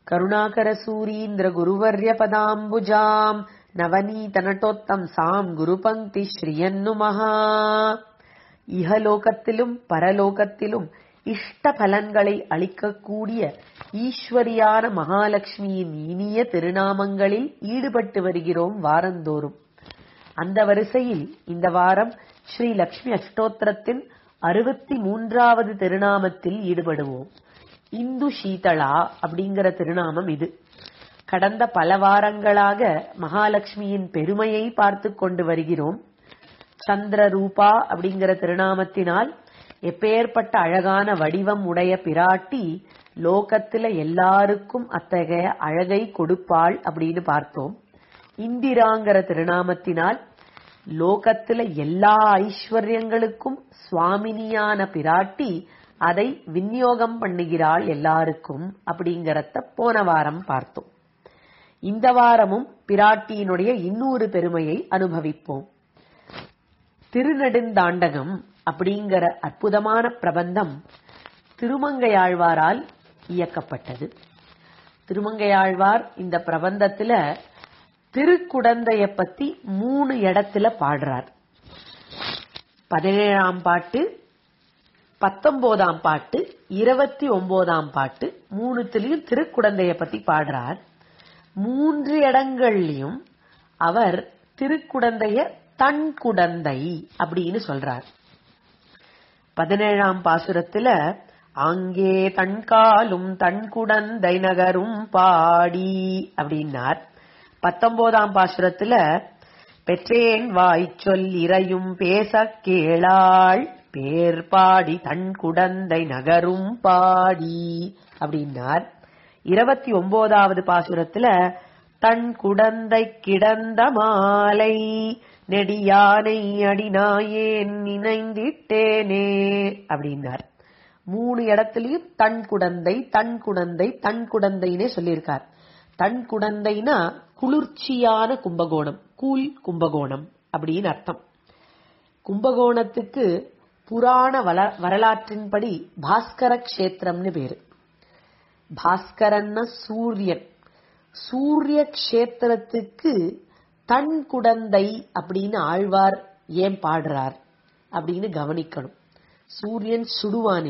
கருணாகரசூரீந்திர குருவர்ய பதாம்புஜாம் நவநீதநட்டோத்தம் சாம் குருபங்கி ஸ்ரீயன்னு மகா இகலோகத்திலும் பரலோகத்திலும் இஷ்ட பலன்களை அளிக்கக்கூடிய ஈஸ்வரியான மகாலட்சுமியின் இனிய திருநாமங்களில் ஈடுபட்டு வருகிறோம் வாரந்தோறும் அந்த வரிசையில் இந்த வாரம் ஸ்ரீ லக்ஷ்மி அஷ்டோத்திரத்தின் அறுபத்தி மூன்றாவது திருநாமத்தில் ஈடுபடுவோம் இந்து சீதளா அப்படிங்கிற திருநாமம் இது கடந்த பல வாரங்களாக மகாலட்சுமியின் பெருமையை பார்த்து கொண்டு வருகிறோம் சந்திர ரூபா அப்படிங்கிற திருநாமத்தினால் எப்பேற்பட்ட அழகான வடிவம் உடைய பிராட்டி லோகத்துல எல்லாருக்கும் அத்தகைய அழகை கொடுப்பாள் அப்படின்னு பார்த்தோம் இந்திராங்கிற திருநாமத்தினால் லோகத்துல எல்லா ஐஸ்வர்யங்களுக்கும் சுவாமினியான பிராட்டி அதை விநியோகம் பண்ணுகிறாள் எல்லாருக்கும் அப்படிங்கறத போன வாரம் பார்த்தோம் இந்த வாரமும் பிராட்டியினுடைய இன்னொரு பெருமையை அனுபவிப்போம் திருநெடுந்தாண்டகம் அப்படிங்கிற அற்புதமான பிரபந்தம் திருமங்கையாழ்வாரால் இயக்கப்பட்டது திருமங்கையாழ்வார் இந்த பிரபந்தத்துல திருக்குடந்தைய பத்தி மூணு இடத்துல பாடுறார் பதினேழாம் பாட்டு பத்தொன்பதாம் பாட்டு இருபத்தி ஒன்பதாம் பாட்டு மூணுத்திலையும் திருக்குடந்தைய பத்தி பாடுறார் மூன்று இடங்கள்லயும் அவர் திருக்குடந்தைய தன் குடந்தை அப்படின்னு சொல்றார் பதினேழாம் பாசுரத்துல அங்கே தன்காலும் தன் குடந்தை நகரும் பாடி அப்படின்னார் பத்தொன்பதாம் பாசுரத்துல பெற்றேன் வாய் சொல் இறையும் பேச கேளாள் பேர் பாடி தன் குடந்தை நகரும் பாடி அப்படின்னார் இருபத்தி ஒன்பதாவது பாசுரத்துல தன் குடந்தை கிடந்த மாலை நெடியானை அடினாயேன் நினைந்திட்டேனே அப்படின்னார் மூணு இடத்துலயும் தன் குடந்தை தன் குடந்தை தன் குடந்தைன்னே சொல்லியிருக்கார் தன் குடந்தைனா குளிர்ச்சியான கும்பகோணம் கூல் கும்பகோணம் அப்படின்னு அர்த்தம் கும்பகோணத்துக்கு புராண வரலாற்றின்படி பாஸ்கர கஷேத்திரம்னு பேரு பாஸ்கரன்னா சூரியன் சூரிய கஷேத்திரத்துக்கு தன் குடந்தை அப்படின்னு ஆழ்வார் ஏன் பாடுறார் அப்படின்னு கவனிக்கணும் சூரியன் சுடுவானே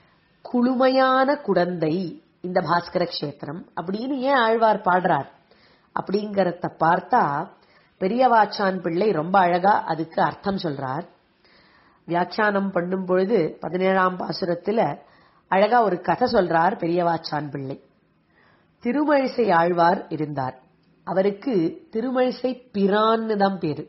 குளுமையான குடந்தை இந்த பாஸ்கர கஷேத்திரம் அப்படின்னு ஏன் ஆழ்வார் பாடுறார் அப்படிங்கறத பார்த்தா பெரியவாச்சான் பிள்ளை ரொம்ப அழகா அதுக்கு அர்த்தம் சொல்றார் வியாக்கியானம் பண்ணும் பொழுது பதினேழாம் பாசுரத்துல அழகா ஒரு கதை சொல்றார் பெரியவாச்சான் பிள்ளை திருமழிசை ஆழ்வார் இருந்தார் அவருக்கு திருமழிசை பிரான்னு தான் பேரு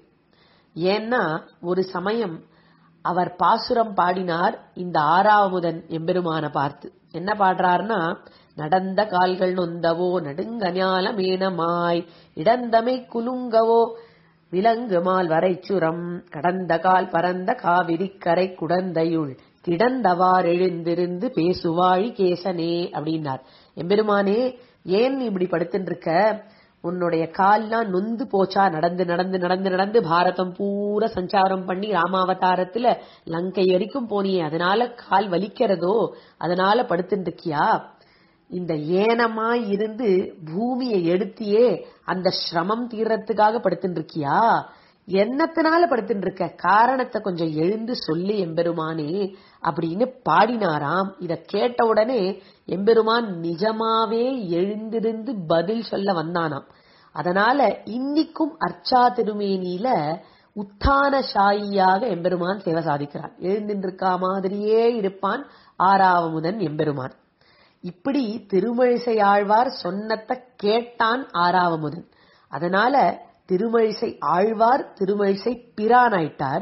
ஏன்னா ஒரு சமயம் அவர் பாசுரம் பாடினார் இந்த ஆறாவமுதன் எம்பெருமான பார்த்து என்ன பாடுறார்னா நடந்த கால்கள் நொந்தவோ நடுங்கஞால மேனமாய் இடந்தமை குலுங்கவோ விலங்குமால் வரைச்சுரம் கடந்த கால் பரந்த காவிரி கரை குடந்தையுள் கிடந்தவார் எழுந்திருந்து பேசுவாழி கேசனே அப்படின்னார் எம்பெருமானே ஏன் நீ இப்படி படுத்துட்டு இருக்க உன்னுடைய கால்லாம் நொந்து போச்சா நடந்து நடந்து நடந்து நடந்து பாரதம் பூரா சஞ்சாரம் பண்ணி ராமாவதாரத்துல லங்கை வரைக்கும் போனியே அதனால கால் வலிக்கிறதோ அதனால படுத்துட்டு இருக்கியா இந்த ஏனமாய் இருந்து பூமியை எடுத்தியே அந்த சிரமம் தீர்றதுக்காக படுத்துட்டு இருக்கியா என்னத்தினால படுத்துட்டு இருக்க காரணத்தை கொஞ்சம் எழுந்து சொல்லி எம்பெருமானே அப்படின்னு பாடினாராம் இத கேட்ட உடனே எம்பெருமான் நிஜமாவே எழுந்திருந்து பதில் சொல்ல வந்தானாம் அதனால இன்னிக்கும் அர்ச்சா திருமேனியில உத்தான சாயியாக எம்பெருமான் சேவை சாதிக்கிறான் எழுந்திருக்கா மாதிரியே இருப்பான் ஆறாவமுதன் எம்பெருமான் இப்படி திருமழிசை ஆழ்வார் சொன்னத்தை கேட்டான் ஆறாவமுதன் அதனால திருமழிசை ஆழ்வார் திருமழிசை பிரானாயிட்டார்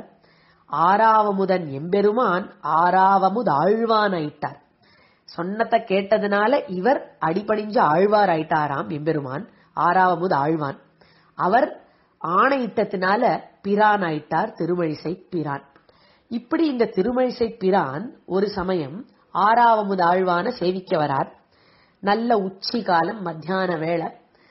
ஆறாவமுதன் எம்பெருமான் ஆறாவமுது ஆழ்வானாயிட்டார் சொன்னத்தை கேட்டதுனால இவர் அடிபணிஞ்சு ஆழ்வார் ஆயிட்டாராம் எம்பெருமான் ஆறாவமுது ஆழ்வான் அவர் ஆணையிட்டத்தினால பிரான் ஆயிட்டார் திருமழிசை பிரான் இப்படி இந்த திருமழிசை பிரான் ஒரு சமயம் ஆறாவமுது ஆழ்வான சேவிக்க வரார் நல்ல உச்சி காலம் மத்தியான வேளை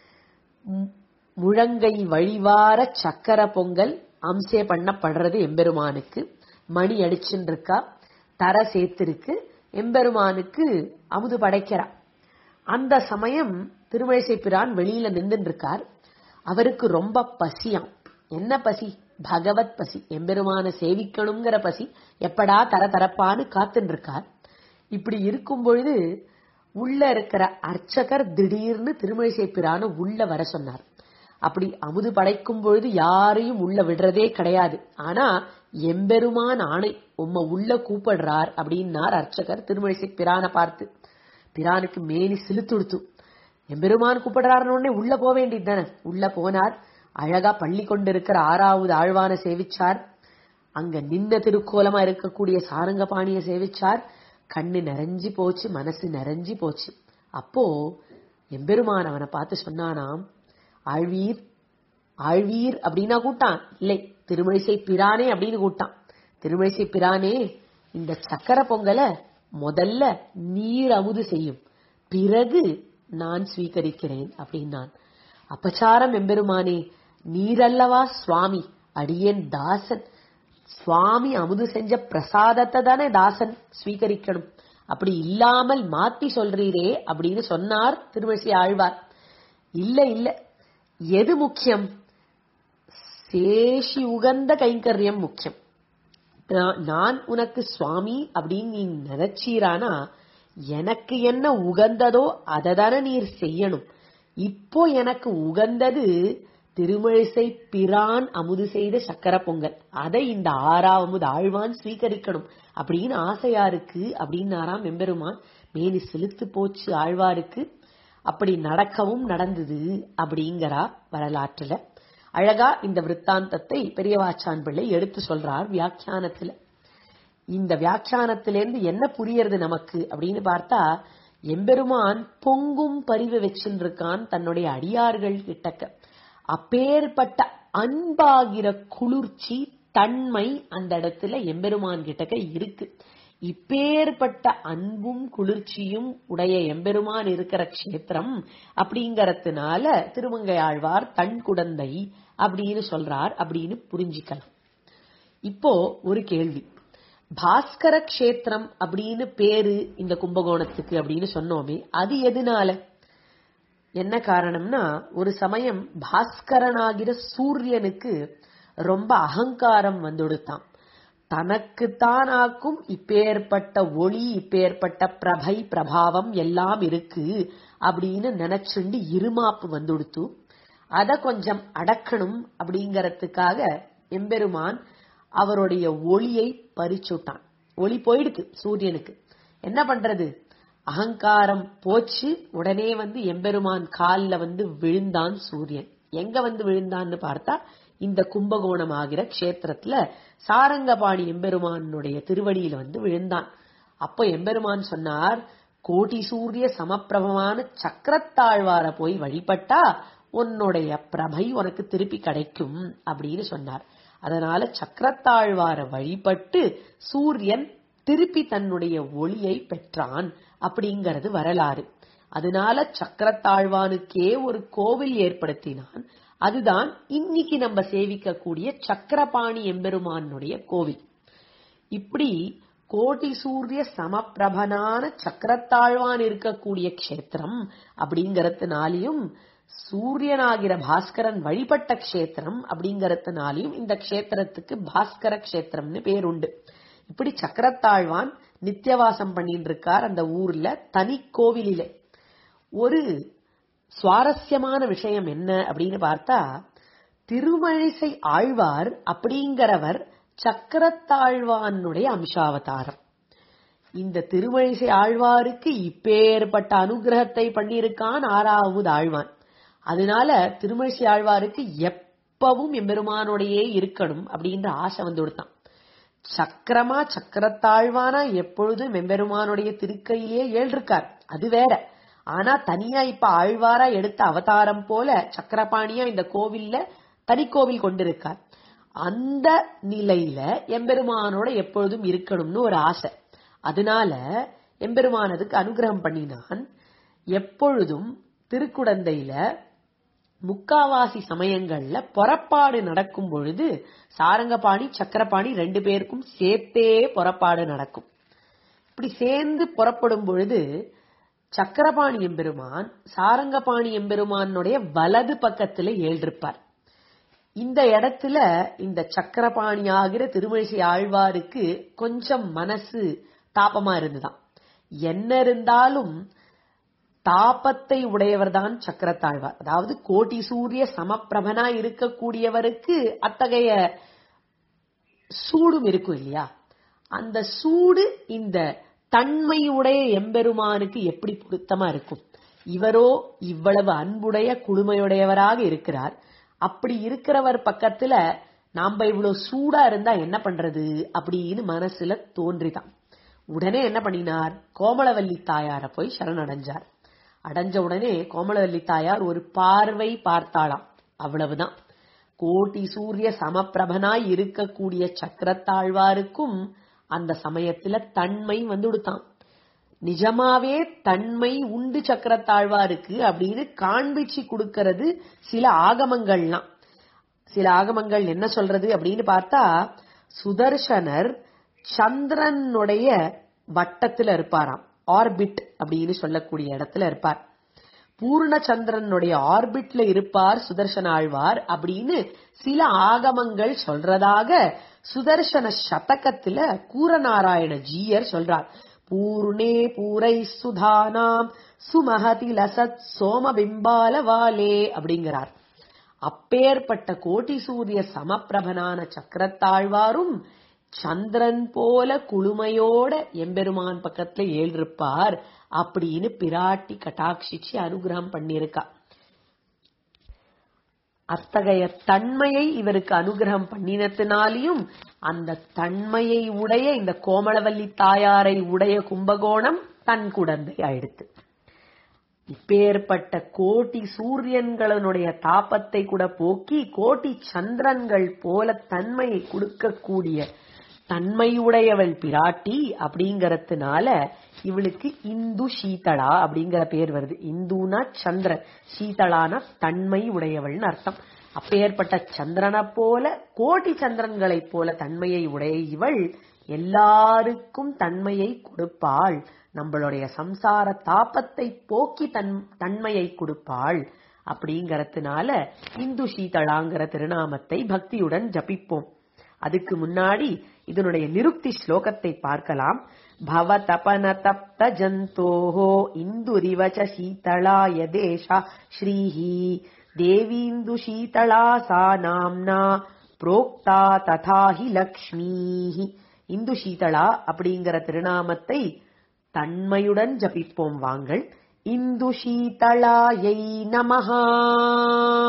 முழங்கை வழிவார சக்கர பொங்கல் அம்சே பண்ணப்படுறது எம்பெருமானுக்கு மணி அடிச்சுன்னு இருக்கா தர சேர்த்திருக்கு எம்பெருமானுக்கு அமுது படைக்கிறா அந்த சமயம் திருமழிசை பிரான் வெளியில நின்றுட்டு இருக்கார் அவருக்கு ரொம்ப பசியாம் என்ன பசி பகவத் பசி எம்பெருமான சேவிக்கணுங்கிற பசி எப்படா தர தரப்பான்னு காத்துட்டு இருக்கார் இப்படி இருக்கும் பொழுது உள்ள இருக்கிற அர்ச்சகர் திடீர்னு திருமழிசை பிரான உள்ள வர சொன்னார் அப்படி அமுது படைக்கும் பொழுது யாரையும் உள்ள விடுறதே கிடையாது ஆனா எம்பெருமான் ஆணை உம்ம உள்ள கூப்பிடுறார் அப்படின்னார் அர்ச்சகர் திருமழிசை பிரான பார்த்து பிரானுக்கு மேனி சிலுத்துடுத்து எம்பெருமான் கூப்பிடுறாருன்னு உடனே உள்ள போக வேண்டியது தானே உள்ள போனார் அழகா பள்ளி கொண்டிருக்கிற ஆறாவது ஆழ்வான சேவிச்சார் அங்க நின்ன திருக்கோலமா இருக்கக்கூடிய சாரங்க பாணிய சேவிச்சார் கண்ணு நிறைஞ்சு போச்சு மனசு நிறைஞ்சு போச்சு அப்போ எம்பெருமான் அவனை பார்த்து சொன்னானாம் ஆழ்வீர் ஆழ்வீர் அப்படின்னா கூட்டான் இல்லை திருமழிசை பிரானே அப்படின்னு கூட்டான் திருமழிசை பிரானே இந்த சக்கர பொங்கலை முதல்ல நீர் அமுது செய்யும் பிறகு நான் ஸ்வீகரிக்கிறேன் அப்படின்னான் அபச்சாரம் எம்பெருமானே நீரல்லவா சுவாமி அடியேன் தாசன் சுவாமி அமுது செஞ்ச பிரசாதத்தை தானே தாசன் ஸ்வீகரிக்கணும் அப்படி இல்லாமல் மாத்தி சொல்றீரே அப்படின்னு சொன்னார் திருவசி ஆழ்வார் இல்ல இல்ல எது முக்கியம் சேஷி உகந்த கைங்கரியம் முக்கியம் நான்- நான் உனக்கு சுவாமி அப்படின்னு நீ நினைச்சீரானா எனக்கு என்ன உகந்ததோ அதை தானே நீர் செய்யணும் இப்போ எனக்கு உகந்தது திருமழிசை பிரான் அமுது செய்த சக்கர பொங்கல் அதை இந்த ஆறாவது ஆழ்வான் ஸ்வீகரிக்கணும் அப்படின்னு ஆசையாருக்கு அப்படின்னாராம் எம்பெருமான் மேனி செலுத்து போச்சு ஆழ்வாருக்கு அப்படி நடக்கவும் நடந்தது அப்படிங்கிறா வரலாற்றுல அழகா இந்த விற்த்தாந்தத்தை பெரியவாச்சான் பிள்ளை எடுத்து சொல்றார் வியாக்கியானத்துல இந்த வியாக்கியானத்திலேருந்து என்ன புரியறது நமக்கு அப்படின்னு பார்த்தா எம்பெருமான் பொங்கும் பரிவு வச்சுருக்கான் தன்னுடைய அடியார்கள் கிட்டக்க அப்பேற்பட்ட அன்பாகிற குளிர்ச்சி தன்மை அந்த இடத்துல எம்பெருமான் கிட்டக்க இருக்கு இப்பேற்பட்ட அன்பும் குளிர்ச்சியும் உடைய எம்பெருமான் இருக்கிற க்ஷேத்திரம் அப்படிங்கறதுனால திருமங்கை ஆழ்வார் தன் குடந்தை அப்படின்னு சொல்றார் அப்படின்னு புரிஞ்சிக்கலாம் இப்போ ஒரு கேள்வி பாஸ்கர க்ஷேத்திரம் அப்படின்னு பேரு இந்த கும்பகோணத்துக்கு அப்படின்னு சொன்னோமே அது எதனால என்ன காரணம்னா ஒரு சமயம் பாஸ்கரனாகிற சூரியனுக்கு ரொம்ப அகங்காரம் வந்துடுத்தான் தனக்குத்தானாக்கும் இப்பேற்பட்ட ஒளி இப்பேற்பட்ட பிரபை பிரபாவம் எல்லாம் இருக்கு அப்படின்னு நினைச்சுண்டு இருமாப்பு வந்துடுத்து அத கொஞ்சம் அடக்கணும் அப்படிங்கறதுக்காக எம்பெருமான் அவருடைய ஒளியை பறிச்சுட்டான் ஒளி போயிடுது சூரியனுக்கு என்ன பண்றது அகங்காரம் போச்சு உடனே வந்து எம்பெருமான் கால்ல வந்து விழுந்தான் சூரியன் எங்க வந்து விழுந்தான்னு பார்த்தா இந்த கும்பகோணம் ஆகிற க்ஷேத்திரத்துல சாரங்கபாணி எம்பெருமானுடைய திருவடியில வந்து விழுந்தான் அப்போ எம்பெருமான் சொன்னார் கோடி சூரிய சமப்பிரபமான சக்கரத்தாழ்வார போய் வழிபட்டா உன்னுடைய பிரபை உனக்கு திருப்பி கிடைக்கும் அப்படின்னு சொன்னார் அதனால சக்கரத்தாழ்வார வழிபட்டு சூரியன் திருப்பி தன்னுடைய ஒளியை பெற்றான் அப்படிங்கிறது வரலாறு அதனால சக்கரத்தாழ்வானுக்கே ஒரு கோவில் ஏற்படுத்தினான் அதுதான் இன்னைக்கு நம்ம சேவிக்கக்கூடிய சக்கரபாணி எம்பெருமானுடைய கோவில் இப்படி கோடி சூரிய சமப்பிரபனான சக்கரத்தாழ்வான் இருக்கக்கூடிய க்ஷேத்திரம் அப்படிங்கறதுனாலையும் சூரியனாகிற பாஸ்கரன் வழிபட்ட க்ஷேத்திரம் அப்படிங்கறதுனாலையும் இந்த க்ஷேத்திரத்துக்கு பாஸ்கர க்ஷேத்திரம்னு பேருண்டு இப்படி சக்கரத்தாழ்வான் நித்தியவாசம் பண்ணிட்டு இருக்கார் அந்த ஊர்ல தனி கோவிலிலே ஒரு சுவாரஸ்யமான விஷயம் என்ன அப்படின்னு பார்த்தா திருமழிசை ஆழ்வார் அப்படிங்கிறவர் சக்கரத்தாழ்வானுடைய அம்சாவதாரம் இந்த திருமழிசை ஆழ்வாருக்கு இப்பேற்பட்ட அனுகிரகத்தை பண்ணியிருக்கான் ஆறாவது ஆழ்வான் அதனால திருமழிசை ஆழ்வாருக்கு எப்பவும் எம்பெருமானோடையே இருக்கணும் அப்படின்ற ஆசை வந்து கொடுத்தான் சக்கரமா சக்கரத்தாழ்வானா எப்பொழுதும் எம்பெருமானுடைய திருக்கையிலேயே ஏழ்ருக்கார் அது வேற ஆனா தனியா இப்ப ஆழ்வாரா எடுத்த அவதாரம் போல சக்கரபாணியா இந்த கோவில்ல தனிக்கோவில் கொண்டிருக்கார் அந்த நிலையில எம்பெருமானோட எப்பொழுதும் இருக்கணும்னு ஒரு ஆசை அதனால எம்பெருமானதுக்கு அனுகிரகம் பண்ணினான் எப்பொழுதும் திருக்குடந்தையில முக்காவாசி சமயங்கள்ல புறப்பாடு நடக்கும் பொழுது சாரங்கபாணி சக்கரபாணி ரெண்டு பேருக்கும் சேர்த்தே புறப்பாடு நடக்கும் இப்படி சேர்ந்து புறப்படும் பொழுது சக்கரபாணி எம்பெருமான் சாரங்கபாணி எம்பெருமானுடைய வலது பக்கத்துல ஏழ்றிருப்பார் இந்த இடத்துல இந்த சக்கரபாணி ஆகிற திருமழிசை ஆழ்வாருக்கு கொஞ்சம் மனசு தாபமா இருந்துதான் என்ன இருந்தாலும் தாபத்தை உடையவர்தான் சக்கரத்தாழ்வார் அதாவது கோட்டி சூரிய சமப்பிரபனா இருக்கக்கூடியவருக்கு அத்தகைய சூடும் இருக்கும் இல்லையா அந்த சூடு இந்த தன்மையுடைய எம்பெருமானுக்கு எப்படி பொருத்தமா இருக்கும் இவரோ இவ்வளவு அன்புடைய குழுமையுடையவராக இருக்கிறார் அப்படி இருக்கிறவர் பக்கத்துல நாம இவ்வளவு சூடா இருந்தா என்ன பண்றது அப்படின்னு மனசுல தோன்றிதான் உடனே என்ன பண்ணினார் கோமளவல்லி தாயார போய் சரணடைஞ்சார் அடைஞ்ச உடனே கோமளவல்லி தாயார் ஒரு பார்வை பார்த்தாளாம் அவ்வளவுதான் கோட்டி சூரிய சமப்பிரபனாய் இருக்கக்கூடிய சக்கரத்தாழ்வாருக்கும் அந்த சமயத்துல தன்மை வந்து கொடுத்தான் நிஜமாவே தன்மை உண்டு சக்கரத்தாழ்வாருக்கு அப்படின்னு காண்பிச்சு கொடுக்கறது சில ஆகமங்கள்லாம் சில ஆகமங்கள் என்ன சொல்றது அப்படின்னு பார்த்தா சுதர்சனர் சந்திரனுடைய வட்டத்துல இருப்பாராம் ஆர்பிட் அப்படின்னு சொல்லக்கூடிய இடத்துல இருப்பார் பூர்ணச்சந்திரனுடைய ஆர்பிட்ல இருப்பார் சுதர்சன ஆழ்வார் அப்படின்னு சில ஆகமங்கள் சொல்றதாக சுதர்சன சதகத்துல கூரநாராயண ஜீயர் சொல்றார் பூர்ணே பூரை சுதானாம் சுமஹதி லசத் சோமபிம்பால வாலே அப்படிங்கிறார் அப்பேற்பட்ட கோட்டி சூரிய சமப்பிரபனான சக்கரத்தாழ்வாரும் சந்திரன் போல குளுமையோட எம்பெருமான் பக்கத்துல ஏழ்றிருப்பார் அப்படின்னு பிராட்டி கட்டாட்சிச்சு அனுகிரகம் பண்ணியிருக்கா அத்தகைய தன்மையை இவருக்கு அனுகிரகம் பண்ணினத்தினாலையும் அந்த தன்மையை உடைய இந்த கோமளவல்லி தாயாரை உடைய கும்பகோணம் தன் குடந்தை ஆயிடுத்து இப்பேற்பட்ட கோட்டி சூரியன்களுடைய தாபத்தை கூட போக்கி கோட்டி சந்திரன்கள் போல தன்மையை கொடுக்கக்கூடிய தன்மையுடையவள் பிராட்டி அப்படிங்கறதுனால இவளுக்கு இந்து சீதளா அப்படிங்கிற பேர் வருது இந்துனா சந்திரன் சீதளான தன்மை உடையவள்னு அர்த்தம் அப்பேற்பட்ட சந்திரனை போல கோட்டி சந்திரன்களை போல தன்மையை உடைய இவள் எல்லாருக்கும் தன்மையை கொடுப்பாள் நம்மளுடைய சம்சார தாபத்தை போக்கி தன் தன்மையை கொடுப்பாள் அப்படிங்கறதுனால இந்து சீதளாங்கிற திருநாமத்தை பக்தியுடன் ஜபிப்போம் அதுக்கு முன்னாடி இதனுடைய நிருக்தி ஸ்லோகத்தை பார்க்கலாம் பவ தபன தப்த ஜந்தோஹோ இந்துரிவச்ச சீதளாய தேஷா ஸ்ரீஹி தேவீந்து சீதளா சா நாம்னா புரோக்தா ததாஹி லக்ஷ்மீஹி இந்து சீதளா அப்படிங்கிற திருநாமத்தை தன்மையுடன் ஜபிப்போம் வாங்கள் இந்து சீதளாயை நமஹா